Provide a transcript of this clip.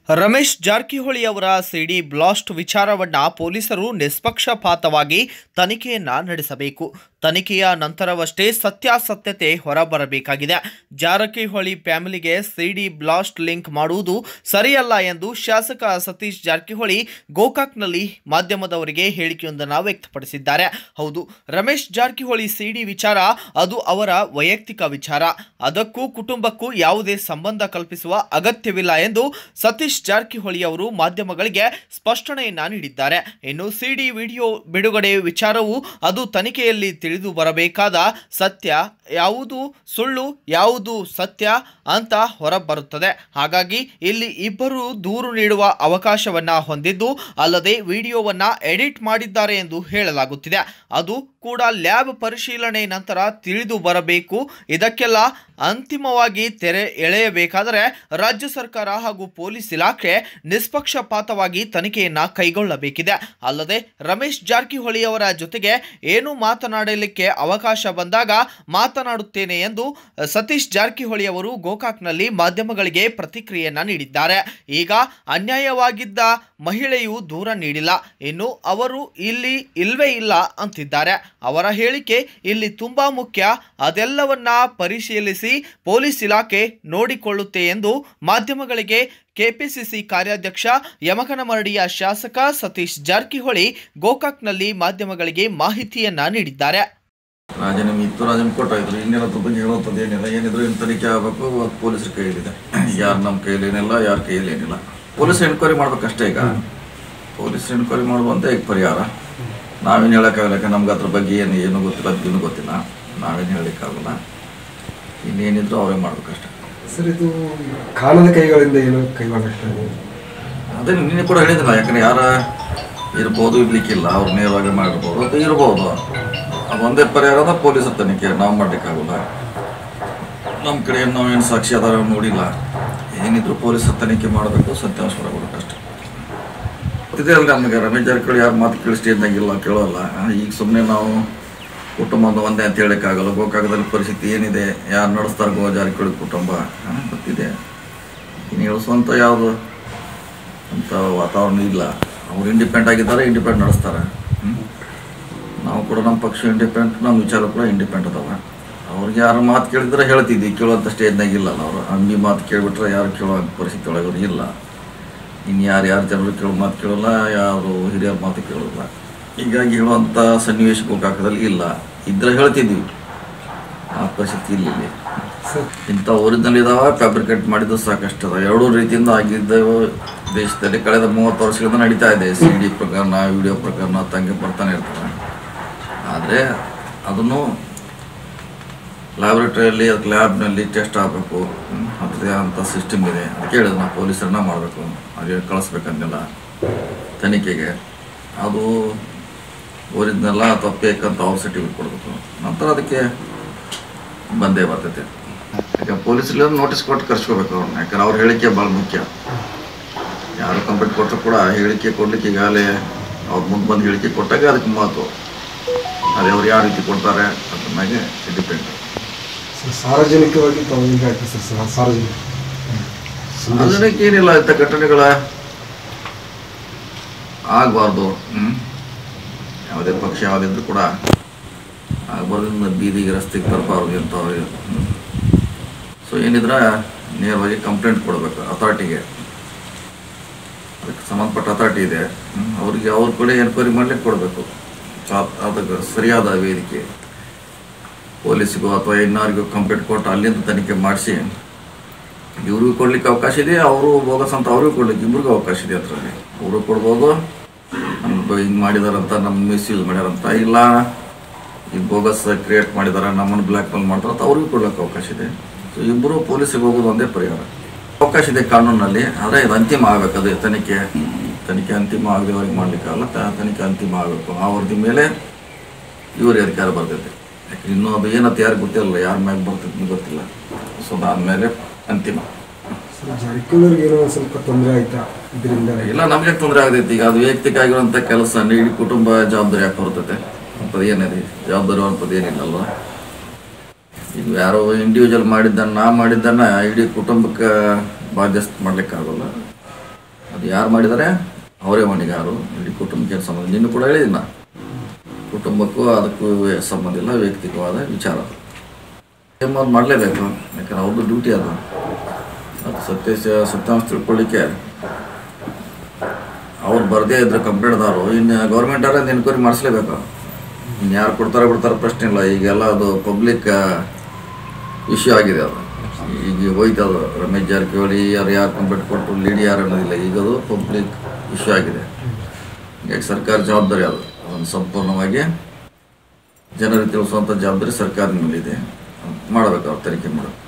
ರಮೇಶ್ ಜಾರಕಿಹೊಳಿ ಅವರ ಸಿಡಿ ಬ್ಲಾಸ್ಟ್ ವಿಚಾರವನ್ನ ಪೊಲೀಸರು ನಿಷ್ಪಕ್ಷಪಾತವಾಗಿ ತನಿಖೆಯನ್ನ ನಡೆಸಬೇಕು ತನಿಖೆಯ ನಂತರವಷ್ಟೇ ಸತ್ಯಾಸತ್ಯತೆ ಹೊರಬರಬೇಕಾಗಿದೆ ಜಾರಕಿಹೊಳಿ ಫ್ಯಾಮಿಲಿಗೆ ಸಿಡಿ ಬ್ಲಾಸ್ಟ್ ಲಿಂಕ್ ಮಾಡುವುದು ಸರಿಯಲ್ಲ ಎಂದು ಶಾಸಕ ಸತೀಶ್ ಜಾರಕಿಹೊಳಿ ಗೋಕಾಕ್ನಲ್ಲಿ ಮಾಧ್ಯಮದವರಿಗೆ ಹೇಳಿಕೆಯೊಂದನ್ನು ವ್ಯಕ್ತಪಡಿಸಿದ್ದಾರೆ ಹೌದು ರಮೇಶ್ ಜಾರಕಿಹೊಳಿ ಸಿಡಿ ವಿಚಾರ ಅದು ಅವರ ವೈಯಕ್ತಿಕ ವಿಚಾರ ಅದಕ್ಕೂ ಕುಟುಂಬಕ್ಕೂ ಯಾವುದೇ ಸಂಬಂಧ ಕಲ್ಪಿಸುವ ಅಗತ್ಯವಿಲ್ಲ ಎಂದು ಸತೀಶ್ ಜಾರಕಿಹೊಳಿ ಅವರು ಮಾಧ್ಯಮಗಳಿಗೆ ಸ್ಪಷ್ಟನೆಯನ್ನ ನೀಡಿದ್ದಾರೆ ಇನ್ನು ಸಿಡಿ ವಿಡಿಯೋ ಬಿಡುಗಡೆ ವಿಚಾರವು ಅದು ತನಿಖೆಯಲ್ಲಿ ತಿಳಿದು ಬರಬೇಕಾದ ಸತ್ಯ ಯಾವುದು ಸುಳ್ಳು ಯಾವುದು ಸತ್ಯ ಅಂತ ಹೊರಬರುತ್ತದೆ ಹಾಗಾಗಿ ಇಲ್ಲಿ ಇಬ್ಬರು ದೂರು ನೀಡುವ ಅವಕಾಶವನ್ನ ಹೊಂದಿದ್ದು ಅಲ್ಲದೆ ವಿಡಿಯೋವನ್ನ ಎಡಿಟ್ ಮಾಡಿದ್ದಾರೆ ಎಂದು ಹೇಳಲಾಗುತ್ತಿದೆ ಅದು ಕೂಡ ಲ್ಯಾಬ್ ಪರಿಶೀಲನೆ ನಂತರ ತಿಳಿದು ಬರಬೇಕು ಇದಕ್ಕೆಲ್ಲ ಅಂತಿಮವಾಗಿ ತೆರೆ ಎಳೆಯಬೇಕಾದರೆ ರಾಜ್ಯ ಸರ್ಕಾರ ಹಾಗೂ ಪೊಲೀಸ್ ಇಲಾಖೆ ನಿಷ್ಪಕ್ಷಪಾತವಾಗಿ ತನಿಖೆಯನ್ನ ಕೈಗೊಳ್ಳಬೇಕಿದೆ ಅಲ್ಲದೆ ರಮೇಶ್ ಜಾರಕಿಹೊಳಿ ಅವರ ಜೊತೆಗೆ ಏನು ಮಾತನಾಡಲಿಕ್ಕೆ ಅವಕಾಶ ಬಂದಾಗ ಮಾತನಾಡುತ್ತೇನೆ ಎಂದು ಸತೀಶ್ ಜಾರಕಿಹೊಳಿ ಅವರು ಗೋಕಾಕ್ನಲ್ಲಿ ಮಾಧ್ಯಮಗಳಿಗೆ ಪ್ರತಿಕ್ರಿಯೆಯನ್ನ ನೀಡಿದ್ದಾರೆ ಈಗ ಅನ್ಯಾಯವಾಗಿದ್ದ ಮಹಿಳೆಯು ದೂರ ನೀಡಿಲ್ಲ ಇನ್ನು ಅವರು ಇಲ್ಲಿ ಇಲ್ವೇ ಇಲ್ಲ ಅಂತಿದ್ದಾರೆ ಅವರ ಹೇಳಿಕೆ ಇಲ್ಲಿ ತುಂಬಾ ಮುಖ್ಯ ಅದೆಲ್ಲವನ್ನ ಪರಿಶೀಲಿಸಿ ಪೊಲೀಸ್ ಇಲಾಖೆ ನೋಡಿಕೊಳ್ಳುತ್ತೆ ಎಂದು ಮಾಧ್ಯಮಗಳಿಗೆ ಕೆಪಿಸಿಸಿ ಕಾರ್ಯಾಧ್ಯಕ್ಷ ಯಮಕನಮರಡಿಯ ಶಾಸಕ ಸತೀಶ್ ಜಾರಕಿಹೊಳಿ ಗೋಕಾಕ್ನಲ್ಲಿ ಮಾಧ್ಯಮಗಳಿಗೆ ಮಾಹಿತಿಯನ್ನ ನೀಡಿದ್ದಾರೆ ರಾಜೀನಾಮೆ ಇತ್ತು ರಾಜೀನಾಮೆ ಕೊಟ್ಟಾಯ್ತು ಇನ್ನೇನು ಅದ್ರ ಬಗ್ಗೆ ಹೇಳುವಂಥದ್ದು ಏನಿಲ್ಲ ಏನಿದ್ರು ಇನ್ನು ತನಿಖೆ ಆಗಬೇಕು ಅದು ಪೊಲೀಸರ ಕೈಯಲ್ಲಿದೆ ಯಾರು ನಮ್ಮ ಕೈಯಲ್ಲಿ ಏನಿಲ್ಲ ಯಾರ ಕೈಯಲ್ಲಿ ಏನಿಲ್ಲ ಪೊಲೀಸ್ ಎನ್ಕ್ವೈರಿ ಮಾಡ್ಬೇಕಷ್ಟೇ ಈಗ ಪೊಲೀಸ್ ಎನ್ಕ್ವೈರಿ ಮಾಡುವಂತೆ ಈಗ ಪರಿಹಾರ ನಾವೇನು ಹೇಳೋಕ್ಕಾಗಲ್ಲ ಯಾಕಂದ್ರೆ ನಮ್ಗೆ ಅದ್ರ ಬಗ್ಗೆ ಏನು ಏನು ಗೊತ್ತಿಲ್ಲ ಅದೇನು ಗೊತ್ತಿಲ್ಲ ನಾವೇನು ಹೇಳಲಿಕ್ಕಾಗಲ್ಲ ಇನ್ನೇನಿದ್ರು ಅವರೇ ಮಾಡ್ಬೇಕಷ್ಟೇ ಸರ್ ಇದು ಕಾಣದ ಕೈಗಳಿಂದ ಏನು ಕೈಗೊಳ್ಳಬೇಕು ಅದೇ ನಿನ್ನೆ ಕೂಡ ಹೇಳಿದ್ದಿಲ್ಲ ಯಾಕಂದ್ರೆ ಯಾರ ಇರ್ಬೋದು ಇರ್ಲಿಕ್ಕಿಲ್ಲ ಅವ್ರು ನೇರವಾಗಿ ಮಾಡಿರ್ಬೋದು ಅದು ಇರ್ಬೋದು ಅದು ಒಂದೇ ಪರಿಹಾರದ ಪೊಲೀಸರ ತನಿಖೆ ನಾವು ಮಾಡ್ಲಿಕ್ಕಾಗಲ್ಲ ನಮ್ಮ ಕಡೆ ಏನು ನಾವೇನು ಸಾಕ್ಷಿ ಆಧಾರ ನೋಡಿಲ್ಲ ಏನಿದ್ರು ಪೊಲೀಸರ ತನಿಖೆ ಮಾಡಬೇಕು ಸತ್ಯಾಂಶ ಹೊರಬೇಕು ಅಷ್ಟೇ ಗೊತ್ತಿದೆ ಅಲ್ಲ ನಮಗೆ ರಮೇಶ್ ಜಾರಕಿಹೊಳಿ ಯಾರು ಮಾತು ಕೇಳಿ ಸ್ಟೇಜ್ನಾಗಿಲ್ಲ ಕೇಳೋಲ್ಲ ಈಗ ಸುಮ್ಮನೆ ನಾವು ಕುಟುಂಬದ ಒಂದೇ ಅಂತ ಹೇಳೋಕ್ಕಾಗಲ್ಲ ಗೋಕಾಕದಲ್ಲಿ ಪರಿಸ್ಥಿತಿ ಏನಿದೆ ಯಾರು ನಡೆಸ್ತಾರೆ ಗೋ ಜಾರಕಿಹೊಳಿ ಕುಟುಂಬ ಆ, ಗೊತ್ತಿದೆ ಇನ್ನು ಹೇಳಿಸುವಂಥ ಯಾವುದು ಅಂತ ವಾತಾವರಣ ಇಲ್ಲ ಅವ್ರು ಇಂಡಿಪೆಂಡ್ ಆಗಿದ್ದಾರೆ ಇಂಡಿಪೆಂಡ್ ನಡೆಸ್ತಾರೆ ಹ್ಮ್? ನಾವು ಕೂಡ ನಮ್ಮ ಪಕ್ಷ ಇಂಡಿಪೆಂಡ್ ನಮ್ಮ ವಿಚಾರ ಕೂಡ ಇಂಡಿಪೆಂಡ್ ಅದಾವ ಅವ್ರಿಗೆ ಯಾರು ಮಾತು ಕೇಳಿದ್ರೆ ಹೇಳ್ತಿದ್ವಿ ಕೇಳುವಂಥ ಸ್ಟೇಜ್ನಾಗ ಇಲ್ಲ ಅವರು ಅಂಬಿ ಮಾತು ಕೇಳಿಬಿಟ್ರೆ ಯಾರು ಕೇಳೋ ಪರಿಸ್ಥಿತಿ ಒಳಗೆ ಅವ್ರು ಇಲ್ಲ ಇನ್ನು ಯಾರು ಯಾರು ಜನರು ಕೇಳೋ ಮಾತು ಕೇಳೋಲ್ಲ ಯಾರು ಹಿರಿಯರ ಮಾತು ಕೇಳೋಲ್ಲ ಹೀಗಾಗಿ ಹೇಳುವಂಥ ಸನ್ನಿವೇಶ ಗೋಕಾಕದಲ್ಲಿ ಇಲ್ಲ ಇದ್ರೆ ಹೇಳ್ತಿದ್ವಿ ಆ ಪರಿಸ್ಥಿತಿ ಇಲ್ಲ ಇಲ್ಲಿ ಸರ್ ಇಂಥ ಒರಿಜಿನಲ್ ಇದಾವ ಫ್ಯಾಬ್ರಿಕೇಟ್ ಮಾಡಿದ್ದು ಸಾಕಷ್ಟು ಅದಾವ ಎರಡೂ ರೀತಿಯಿಂದ ಆಗಿದ್ದವು ದೇಶದಲ್ಲಿ ಕಳೆದ ಮೂವತ್ತು ವರ್ಷಗಳಿಂದ ನಡೀತಾ ಇದೆ ಸಿ ಡಿ ಪ್ರಕರಣ ವಿಡಿಯೋ ಪ್ರಕರಣ ತಂಗೆ ಬರ್ತಾನೆ ಇರ್ತಾರೆ ಆದರೆ ಅದನ್ನು ಲ್ಯಾಬ್ರೇಟರಿಯಲ್ಲಿ ಅದಕ್ಕೆ ಲ್ಯಾಬ್ನಲ್ಲಿ ಟೆಸ್ಟ್ ಆಗಬೇಕು ಅದರದೇ ಅಂಥ ಸಿಸ್ಟಮ್ ಇದೆ ಅದಕ್ಕೆ ಹೇಳಿದ್ರು ನಾವು ಪೊಲೀಸರನ್ನ ಮಾಡಬೇಕು ಹಾಗೆ ಕಳಿಸ್ಬೇಕಂತೆಲ್ಲ ತನಿಖೆಗೆ ಅದು ಒರಿಜಿನಲ್ಲ ಅಥವಾ ಫೇಕ್ ಅಂತ ಅವ್ರು ಸರ್ಟಿಫಿಕೇಟ್ ಕೊಡಬೇಕು ನಂತರ ಅದಕ್ಕೆ ಬಂದೇ ಬರ್ತೈತೆ ಯಾಕೆ ಪೊಲೀಸರು ನೋಟಿಸ್ ಕೊಟ್ಟು ಕರ್ಸ್ಕೋಬೇಕು ಅವ್ರನ್ನ ಯಾಕಂದ್ರೆ ಅವ್ರ ಹೇಳಿಕೆ ಭಾಳ ಮುಖ್ಯ ಯಾರು ಕಂಪ್ಲೇಂಟ್ ಕೊಟ್ಟರು ಕೂಡ ಹೇಳಿಕೆ ಕೊಡ್ಲಿಕ್ಕೆ ಈಗಾಗಲೇ ಅವ್ರು ಮುಂದೆ ಬಂದು ಹೇಳಿಕೆ ಕೊಟ್ಟಾಗ ಅದಕ್ಕೆ ಮಹತ್ವ ಅದೇ ಅವ್ರು ಯಾವ ರೀತಿ ಕೊಡ್ತಾರೆ ಅದ್ರ ಮ್ಯಾಗೆ ಡಿಪೆಂಡ್ ಸರ್ ಸಾರ್ವಜನಿಕವಾಗಿ ತಾವು ಈಗ ಆಯ್ತು ಸರ್ ಸಾ- ಸಾರ್ವಜನಿಕ ಸಂದೇಶ. ಅದಕ್ಕೆ ಏನಿಲ್ಲ ಇಂಥ ಘಟನೆಗಳ ಆಗಬಾರ್ದು ಯಾವುದೇ ಪಕ್ಷ ಯಾವುದಿದ್ರು ಕೂಡ ಆಗಬಾರ್ದು ಬೀದಿಗೆ ರಸ್ತೆಗೆ ತರಬಾರ್ದು ಅಂತ ಸೊ ಏನಿದ್ರೆ ನೇರವಾಗಿ ಕಂಪ್ಲೇಂಟ್ ಕೊಡಬೇಕು ಅಥಾರಿಟಿಗೆ ಅದಕ್ಕೆ ಸಂಬಂಧಪಟ್ಟ ಅಥಾರಿಟಿ ಇದೆ ಹ್ಮ್. ಅವ್ರಿಗೆ ಅವ್ರ ಕಡೆ ಎನ್ಕ್ವೈರಿ ಮಾಡ್ಲಿಕ್ಕೆ ಕೊಡಬೇಕು ಅದಕ್ಕೆ ಸರಿಯಾದ ವೇದಿಕೆ ಪೊಲೀಸಿಗೋ ಅಥವಾ ಇನ್ನಾರಿಗೂ ಕಂಪ್ಲೇಂಟ್ ಕೊಟ್ಟು ಅಲ್ಲಿಂದ ತನಿಖೆ ಮಾಡಿಸಿ ಇವ್ರಿಗೂ ಕೊಡ್ಲಿಕ್ಕೆ ಅವಕಾಶ ಇದೆ ಅವರು ಬೋಗಸ್ ಅಂತ ಅವ್ರಿಗೂ ಕೊಡ್ಲಿಕ್ಕೆ ಇಬ್ರಿಗೂ ಅವಕಾಶ ಇದೆ ಅದರಲ್ಲಿ ಅವರು ಕೊಡ್ಬೋದು ನಮ್ಗೆ ಹಿಂಗೆ ಮಾಡಿದಾರಂತ ನಮ್ಮ ಮಿಸ್ಯೂಸ್ ಮಾಡ್ಯಾರಂತ ಇಲ್ಲ ಈ ಬೋಗಸ್ ಕ್ರಿಯೇಟ್ ಮಾಡಿದಾರೆ ನಮ್ಮನ್ನು ಬ್ಲ್ಯಾಕ್ ಮೇಲ್ ಮಾಡ್ತಾರೆ ಅಂತ ಅವ್ರಿಗೂ ಕೊಡ್ಲಿಕ್ಕೆ ಅವಕಾಶ ಇದೆ ಸೊ ಇಬ್ಬರು ಪೊಲೀಸಿಗೆ ಹೋಗೋದು ಒಂದೇ ಪರಿಹಾರ ಅವಕಾಶ ಇದೆ ಕಾನೂನಲ್ಲಿ ಆದರೆ ಇದು ಅಂತಿಮ ಆಗಬೇಕು ಅದು ತನಿಖೆ ತನಿಖೆ ಅಂತಿಮ ಆಗದವರೆಗೆ ಮಾಡ್ಲಿಕ್ಕಾಗಲ್ಲ ತ- ತನಿಖೆ ಅಂತಿಮ ಆಗಬೇಕು ಆ ವರದಿ ಮೇಲೆ ಇವ್ರಿಗೆ ಅಧಿಕಾರ ಬರ್ತೈತೆ ಯಾಕೆ ಇನ್ನೂ ಅದು ಏನಂತ ಯಾರಿಗೆ ಗೊತ್ತಿರಲ್ಲ ಯಾರ ಮ್ಯಾಗ ಬರ್ತೈತೆ ಗೊತ್ತಿಲ್ಲ ಸೊ ಅದಾದಮೇಲೆ ಅಂತಿಮ ಸರ್ ಜಾರಕಿಹೊಳಿಗೆ ಏನೋ ಒಂದು ಸ್ವಲ್ಪ ತೊಂದರೆ ಆಯ್ತಾ ಇದರಿಂದ ಇಲ್ಲ ನಮಗೆ ತೊಂದರೆ ಆಗತೈತಿ ಈಗ ಅದು ವೈಯಕ್ತಿಕ ಆಗಿರುವಂಥ ಕೆಲಸ ಇಡೀ ಕುಟುಂಬ ಜವಾಬ್ದಾರಿ ಯಾಕೆ ಬರ್ತೈತೆ ಅಂಥದ್ದು ಏನಿದೆ ಜವಾಬ್ದಾರಿ ಅಂಥದ್ದು ಏನಿಲ್ಲಲ್ವ ಈಗ ಯಾರೋ ಇಂಡಿವಿಜುವಲ್ ಮಾಡಿದ್ದನ್ನು ನಾ ಮಾಡಿದ್ದನ್ನು ಇಡೀ ಕುಟುಂಬಕ್ಕೆ ಬಾಧ್ಯಸ್ಥ ಮಾಡ್ಲಿಕ್ಕಾಗಲ್ಲ ಅದು ಯಾರು ಮಾಡಿದ್ದಾರೆ ಅವರೇ ಹೊಣೆಗಾರರು ಇಡೀ ಕುಟುಂಬಕ್ಕೆ ಏನ್ ಸಂಬಂಧ ನಿನ್ನೂ ಕೂಡ ಹೇಳಿದ್ದೀನಿ ನಾ ಕುಟುಂಬಕ್ಕೂ ಅದಕ್ಕೂ ಸಂಬಂಧ ಇಲ್ಲ ವೈಯಕ್ತಿಕವಾದ ವಿಚಾರ ಅದು ಮಾಡಲೇಬೇಕು ಯಾಕಂದ್ರೆ ಅವ್ರದ್ದು ಡ್ಯೂಟಿ ಅದು ಅದು ಸತ್ಯ ಸತ್ಯಾಂಶ ತಿಳ್ಕೊಳ್ಳಿಕ್ಕೆ ಅವ್ರು ಬರದೇ ಇದ್ರೆ ಕಂಪ್ಲೇಂಟ್ದವರು ಇನ್ನು ಗೌರ್ಮೆಂಟ್ ಅವ್ರ ಎನ್ಕ್ವೈರಿ ಮಾಡಿಸ್ಲೇಬೇಕು ಇನ್ನು ಯಾರು ಕೊಡ್ತಾರೆ ಬಿಡ್ತಾರೆ ಪ್ರಶ್ನೆ ಇಲ್ಲ ಈಗೆಲ್ಲ ಅದು ಪಬ್ಲಿಕ್ ಇಶ್ಯೂ ಆಗಿದೆ ಅದು ಈಗ ಹೋಯ್ತು ಅದು ರಮೇಶ್ ಜಾರಕಿಹೊಳಿ ಯಾರು ಯಾರು ಕಂಪ್ಲೇಂಟ್ ಕೊಟ್ಟು ಲೀಡಿ ಯಾರು ಅನ್ನೋದಿಲ್ಲ ಈಗ ಅದು ಪಬ್ಲಿಕ್ ಇಶ್ಯೂ ಆಗಿದೆ ಹೀಗಾಗಿ ಸರ್ಕಾರ ಜವಾಬ್ದಾರಿ ಅದು ಅದನ್ನು ಸಂಪೂರ್ಣವಾಗಿ ಜನರಿಗೆ ತಿಳಿಸುವಂಥ ಜವಾಬ್ದಾರಿ ಸರ್ಕಾರದ ಮೇಲಿದೆ ಮಾಡಬೇಕು ಅವ್ರು ತನಿಖೆ ಮಾಡಬೇಕು